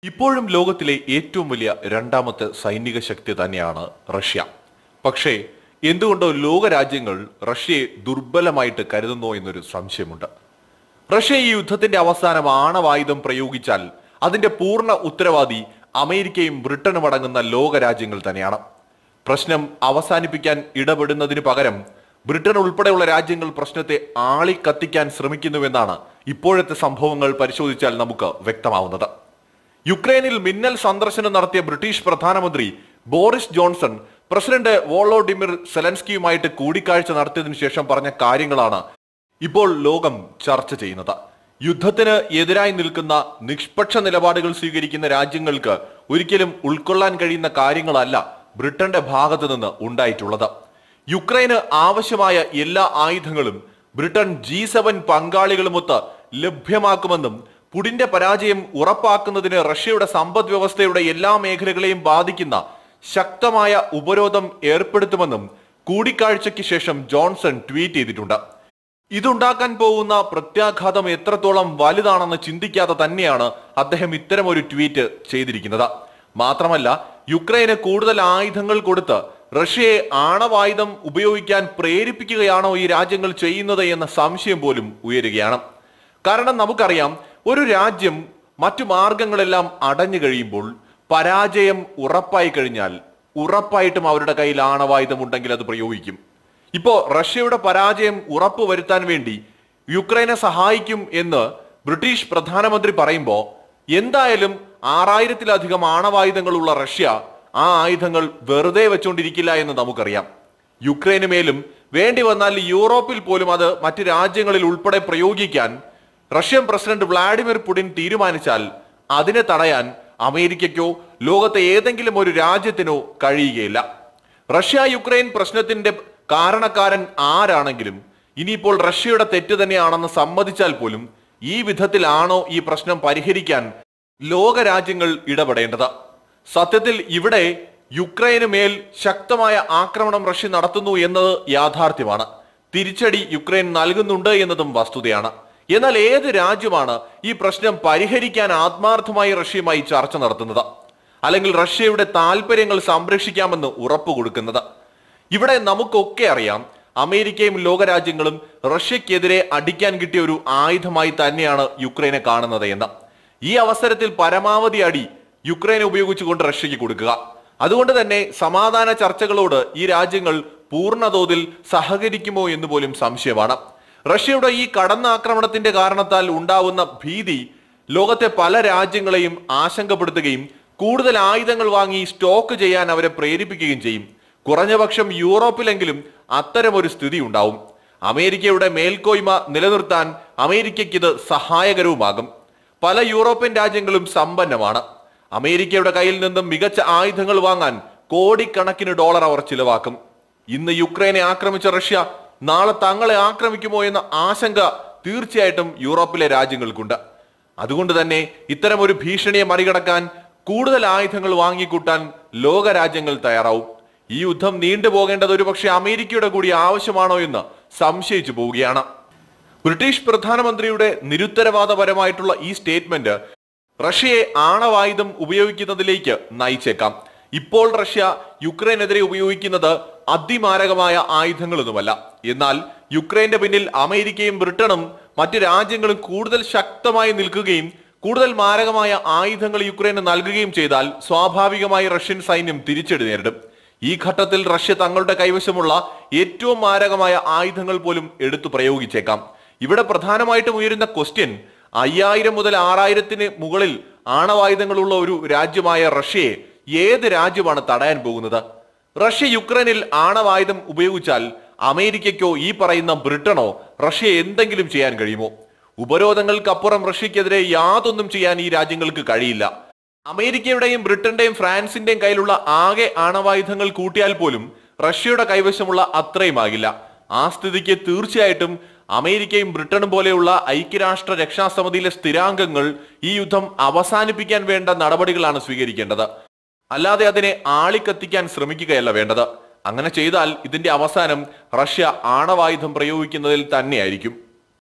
ഇപ്പോഴും ലോകത്തിലെ ഏറ്റവും വലിയ രണ്ടാമത്തെ സൈനിക ശക്തി തന്നെയാണ് റഷ്യ പക്ഷേ എന്തുകൊണ്ടോ ലോകരാജ്യങ്ങൾ റഷ്യയെ ദുർബലമായിട്ട് കരുതുന്നോ എന്നൊരു സംശയമുണ്ട് റഷ്യ ഈ യുദ്ധത്തിന്റെ അവസാനം ആണവായുധം പ്രയോഗിച്ചാൽ അതിന്റെ പൂർണ്ണ ഉത്തരവാദി അമേരിക്കയും ബ്രിട്ടനും അടങ്ങുന്ന ലോകരാജ്യങ്ങൾ തന്നെയാണ് പ്രശ്നം അവസാനിപ്പിക്കാൻ ഇടപെടുന്നതിന് പകരം ബ്രിട്ടൻ ഉൾപ്പെടെയുള്ള രാജ്യങ്ങൾ പ്രശ്നത്തെ ആളിക്കത്തിക്കാൻ ശ്രമിക്കുന്നുവെന്നാണ് ഇപ്പോഴത്തെ സംഭവങ്ങൾ പരിശോധിച്ചാൽ നമുക്ക് വ്യക്തമാവുന്നത് യുക്രൈനിൽ മിന്നൽ സന്ദർശനം നടത്തിയ ബ്രിട്ടീഷ് പ്രധാനമന്ത്രി ബോറിസ് ജോൺസൺ പ്രസിഡന്റ് വോളോഡിമിർ സെലൻസ്കിയുമായിട്ട് കൂടിക്കാഴ്ച നടത്തിയതിനു ശേഷം പറഞ്ഞ കാര്യങ്ങളാണ് ഇപ്പോൾ ലോകം ചർച്ച ചെയ്യുന്നത് യുദ്ധത്തിന് എതിരായി നിൽക്കുന്ന നിഷ്പക്ഷ നിലപാടുകൾ സ്വീകരിക്കുന്ന രാജ്യങ്ങൾക്ക് ഒരിക്കലും ഉൾക്കൊള്ളാൻ കഴിയുന്ന കാര്യങ്ങളല്ല ബ്രിട്ടന്റെ ഭാഗത്ത് നിന്ന് ഉണ്ടായിട്ടുള്ളത് യുക്രൈന് ആവശ്യമായ എല്ലാ ആയുധങ്ങളും ബ്രിട്ടൻ ജി സെവൻ പങ്കാളികളുമൊത്ത് ലഭ്യമാക്കുമെന്നും പുടിന്റെ പരാജയം ഉറപ്പാക്കുന്നതിന് റഷ്യയുടെ സമ്പദ് വ്യവസ്ഥയുടെ എല്ലാ മേഖലകളെയും ബാധിക്കുന്ന ശക്തമായ ഉപരോധം ഏർപ്പെടുത്തുമെന്നും കൂടിക്കാഴ്ചയ്ക്ക് ശേഷം ജോൺസൺ ട്വീറ്റ് ചെയ്തിട്ടുണ്ട് ഇതുണ്ടാക്കാൻ പോകുന്ന പ്രത്യാഘാതം എത്രത്തോളം വലുതാണെന്ന് ചിന്തിക്കാതെ തന്നെയാണ് അദ്ദേഹം ഇത്തരം ഒരു ട്വീറ്റ് ചെയ്തിരിക്കുന്നത് മാത്രമല്ല യുക്രൈന് കൂടുതൽ ആയുധങ്ങൾ കൊടുത്ത് റഷ്യയെ ആണവായുധം ഉപയോഗിക്കാൻ പ്രേരിപ്പിക്കുകയാണോ ഈ രാജ്യങ്ങൾ ചെയ്യുന്നത് എന്ന സംശയം പോലും ഉയരുകയാണ് കാരണം നമുക്കറിയാം ഒരു രാജ്യം മറ്റു മാർഗങ്ങളെല്ലാം അടഞ്ഞു കഴിയുമ്പോൾ പരാജയം ഉറപ്പായി കഴിഞ്ഞാൽ ഉറപ്പായിട്ടും അവരുടെ കയ്യിൽ ആണവായുധം ഉണ്ടെങ്കിൽ അത് പ്രയോഗിക്കും ഇപ്പോ റഷ്യയുടെ പരാജയം ഉറപ്പുവരുത്താൻ വേണ്ടി യുക്രൈനെ സഹായിക്കും എന്ന് ബ്രിട്ടീഷ് പ്രധാനമന്ത്രി പറയുമ്പോൾ എന്തായാലും ആറായിരത്തിലധികം ആണവായുധങ്ങളുള്ള റഷ്യ ആ ആയുധങ്ങൾ വെറുതെ വെച്ചുകൊണ്ടിരിക്കില്ല എന്ന് നമുക്കറിയാം യുക്രൈന് മേലും വേണ്ടി വന്നാൽ യൂറോപ്പിൽ പോലും അത് മറ്റ് രാജ്യങ്ങളിൽ ഉൾപ്പെടെ പ്രയോഗിക്കാൻ റഷ്യൻ പ്രസിഡന്റ് വ്ളാഡിമിർ പുടിൻ തീരുമാനിച്ചാൽ അതിനെ തടയാൻ അമേരിക്കയ്ക്കോ ലോകത്തെ ഏതെങ്കിലും ഒരു രാജ്യത്തിനോ കഴിയുകയില്ല റഷ്യ യുക്രൈൻ പ്രശ്നത്തിന്റെ കാരണക്കാരൻ ആരാണെങ്കിലും ഇനിയിപ്പോൾ റഷ്യയുടെ തെറ്റ് തന്നെയാണെന്ന് സമ്മതിച്ചാൽ പോലും ഈ വിധത്തിലാണോ ഈ പ്രശ്നം പരിഹരിക്കാൻ ലോകരാജ്യങ്ങൾ ഇടപെടേണ്ടത് സത്യത്തിൽ ഇവിടെ യുക്രൈന് മേൽ ശക്തമായ ആക്രമണം റഷ്യ നടത്തുന്നു എന്നത് യാഥാർത്ഥ്യമാണ് തിരിച്ചടി യുക്രൈൻ നൽകുന്നുണ്ട് എന്നതും വസ്തുതയാണ് എന്നാൽ ഏത് രാജ്യമാണ് ഈ പ്രശ്നം പരിഹരിക്കാൻ ആത്മാർത്ഥമായി റഷ്യയുമായി ചർച്ച നടത്തുന്നത് അല്ലെങ്കിൽ റഷ്യയുടെ താല്പര്യങ്ങൾ സംരക്ഷിക്കാമെന്ന് ഉറപ്പു കൊടുക്കുന്നത് ഇവിടെ നമുക്കൊക്കെ അറിയാം അമേരിക്കയും ലോകരാജ്യങ്ങളും റഷ്യക്കെതിരെ അടിക്കാൻ കിട്ടിയ ഒരു ആയുധമായി തന്നെയാണ് യുക്രൈനെ കാണുന്നത് എന്ന് ഈ അവസരത്തിൽ പരമാവധി അടി യുക്രൈനെ ഉപയോഗിച്ചുകൊണ്ട് റഷ്യക്ക് കൊടുക്കുക അതുകൊണ്ട് തന്നെ സമാധാന ചർച്ചകളോട് ഈ രാജ്യങ്ങൾ പൂർണ്ണതോതിൽ സഹകരിക്കുമോ എന്ന് പോലും സംശയമാണ് റഷ്യയുടെ ഈ കടന്നാക്രമണത്തിന്റെ കാരണത്താൽ ഉണ്ടാവുന്ന ഭീതി ലോകത്തെ പല രാജ്യങ്ങളെയും ആശങ്കപ്പെടുത്തുകയും കൂടുതൽ ആയുധങ്ങൾ വാങ്ങി സ്റ്റോക്ക് ചെയ്യാൻ അവരെ പ്രേരിപ്പിക്കുകയും ചെയ്യും കുറഞ്ഞപക്ഷം യൂറോപ്പിലെങ്കിലും അത്തരമൊരു സ്ഥിതി ഉണ്ടാവും അമേരിക്കയുടെ മേൽക്കോയ്മ നിലനിർത്താൻ അമേരിക്കയ്ക്ക് ഇത് സഹായകരവുമാകും പല യൂറോപ്യൻ രാജ്യങ്ങളും സമ്പന്നമാണ് അമേരിക്കയുടെ കയ്യിൽ നിന്നും മികച്ച ആയുധങ്ങൾ വാങ്ങാൻ കോടിക്കണക്കിന് ഡോളർ അവർ ചിലവാക്കും ഇന്ന് യുക്രൈനെ ആക്രമിച്ച റഷ്യ നാളെ തങ്ങളെ ആക്രമിക്കുമോ എന്ന ആശങ്ക തീർച്ചയായിട്ടും യൂറോപ്പിലെ രാജ്യങ്ങൾക്കുണ്ട് അതുകൊണ്ട് തന്നെ ഇത്തരം ഒരു ഭീഷണിയെ മറികടക്കാൻ കൂടുതൽ ആയുധങ്ങൾ വാങ്ങിക്കൂട്ടാൻ ലോകരാജ്യങ്ങൾ തയ്യാറാവും ഈ യുദ്ധം നീണ്ടുപോകേണ്ടത് ഒരുപക്ഷെ അമേരിക്കയുടെ കൂടി ആവശ്യമാണോ എന്ന് സംശയിച്ചു പോവുകയാണ് ബ്രിട്ടീഷ് പ്രധാനമന്ത്രിയുടെ നിരുത്തരവാദപരമായിട്ടുള്ള ഈ സ്റ്റേറ്റ്മെന്റ് റഷ്യയെ ആണവായുധം ഉപയോഗിക്കുന്നതിലേക്ക് നയിച്ചേക്കാം ഇപ്പോൾ റഷ്യ യുക്രൈനെതിരെ ഉപയോഗിക്കുന്നത് അതിമാരകമായ ആയുധങ്ങളൊന്നുമല്ല എന്നാൽ യുക്രൈന്റെ പിന്നിൽ അമേരിക്കയും ബ്രിട്ടനും മറ്റ് രാജ്യങ്ങളും കൂടുതൽ ശക്തമായി നിൽക്കുകയും കൂടുതൽ മാരകമായ ആയുധങ്ങൾ യുക്രൈന് നൽകുകയും ചെയ്താൽ സ്വാഭാവികമായി റഷ്യൻ സൈന്യം തിരിച്ചടി നേരിടും ഈ ഘട്ടത്തിൽ റഷ്യ തങ്ങളുടെ കൈവശമുള്ള ഏറ്റവും മാരകമായ ആയുധങ്ങൾ പോലും എടുത്തു പ്രയോഗിച്ചേക്കാം ഇവിടെ പ്രധാനമായിട്ടും ഉയരുന്ന ക്വസ്റ്റ്യൻ അയ്യായിരം മുതൽ ആറായിരത്തിന് മുകളിൽ ആണവായുധങ്ങളുള്ള ഒരു രാജ്യമായ റഷ്യയെ ഏത് രാജ്യമാണ് തടയാൻ പോകുന്നത് റഷ്യ യുക്രൈനിൽ ആണവായുധം ഉപയോഗിച്ചാൽ അമേരിക്കയ്ക്കോ ഈ പറയുന്ന ബ്രിട്ടനോ റഷ്യ എന്തെങ്കിലും ചെയ്യാൻ കഴിയുമോ ഉപരോധങ്ങൾക്കപ്പുറം റഷ്യക്കെതിരെ യാതൊന്നും ചെയ്യാൻ ഈ രാജ്യങ്ങൾക്ക് കഴിയില്ല അമേരിക്കയുടെയും ബ്രിട്ടന്റെയും ഫ്രാൻസിന്റെയും കയ്യിലുള്ള ആകെ ആണവായുധങ്ങൾ കൂട്ടിയാൽ പോലും റഷ്യയുടെ കൈവശമുള്ള അത്രയുമാകില്ല ആ സ്ഥിതിക്ക് തീർച്ചയായിട്ടും അമേരിക്കയും ബ്രിട്ടനും പോലെയുള്ള ഐക്യരാഷ്ട്ര രക്ഷാസമിതിയിലെ സ്ഥിരാംഗങ്ങൾ ഈ യുദ്ധം അവസാനിപ്പിക്കാൻ വേണ്ട നടപടികളാണ് സ്വീകരിക്കേണ്ടത് അല്ലാതെ അതിനെ ആളിക്കത്തിക്കാൻ ശ്രമിക്കുകയല്ല വേണ്ടത് അങ്ങനെ ചെയ്താൽ ഇതിന്റെ അവസാനം റഷ്യ ആണവായുധം പ്രയോഗിക്കുന്നതിൽ തന്നെയായിരിക്കും